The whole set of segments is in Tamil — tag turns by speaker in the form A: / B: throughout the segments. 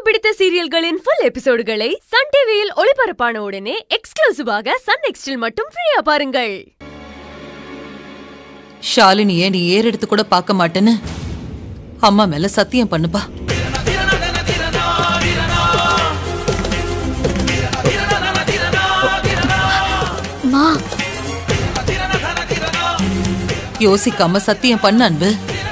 A: பிடித்த சீரியல்களின் ஃபுல் எபிசோடுகளை சன் டிவியில் ஒளிபரப்பான உடனே எக்ஸ்க்ளூசிவாக சன் நெக்ஸ்டில் மட்டும் ஃப்ரீயா பாருங்கள்
B: ஷாலினிய நீ ஏறெடுத்து கூட பார்க்க மாட்டேன்னு அம்மா மேல சத்தியம் பண்ணுப்பா
C: மா
B: யோசிக்காம சத்தியம் பண்ண அன்பு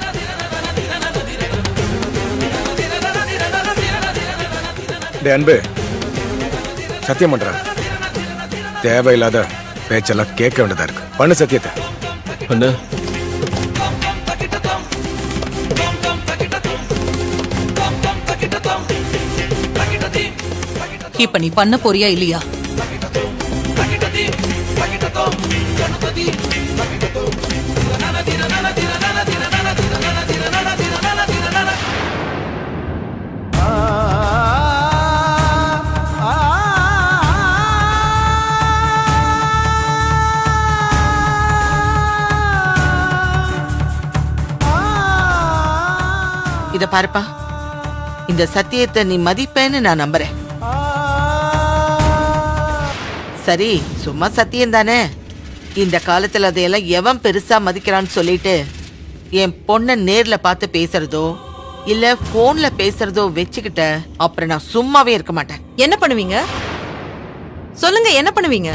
D: டே அன்பு சத்தியம் பண்றேன் தேவையில்லாத பேச்செல்லாம் கேட்க வேண்டியதா இருக்கு பண்ணு சத்தியத்தை
E: அண்ணா
B: இப்ப நீ பண்ண போறியா இல்லையா
F: இத பாருப்பா இந்த சத்தியத்தை நீ மதிப்பேன்னு நான் நம்புறேன் சரி சும்மா சத்தியம் தானே இந்த காலத்துல அதையெல்லாம் எவன் பெருசா மதிக்கிறான்னு சொல்லிட்டு என் பொண்ண நேர்ல பார்த்து பேசுறதோ இல்ல போன்ல பேசுறதோ வச்சுக்கிட்ட அப்புறம் நான் சும்மாவே இருக்க மாட்டேன்
G: என்ன பண்ணுவீங்க சொல்லுங்க என்ன பண்ணுவீங்க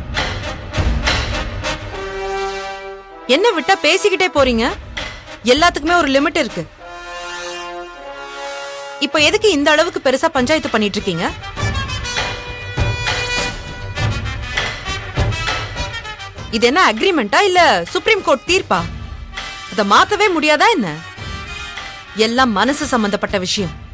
G: என்ன விட்டா பேசிக்கிட்டே போறீங்க எல்லாத்துக்குமே ஒரு லிமிட் இருக்கு இப்ப எதுக்கு இந்த அளவுக்கு பெருசா பஞ்சாயத்து பண்ணிட்டு இருக்கீங்க இது என்ன அக்ரிமெண்டா இல்ல சுப்ரீம் கோர்ட் தீர்ப்பா அத மாத்தவே முடியாதா என்ன எல்லாம் மனசு சம்பந்தப்பட்ட விஷயம்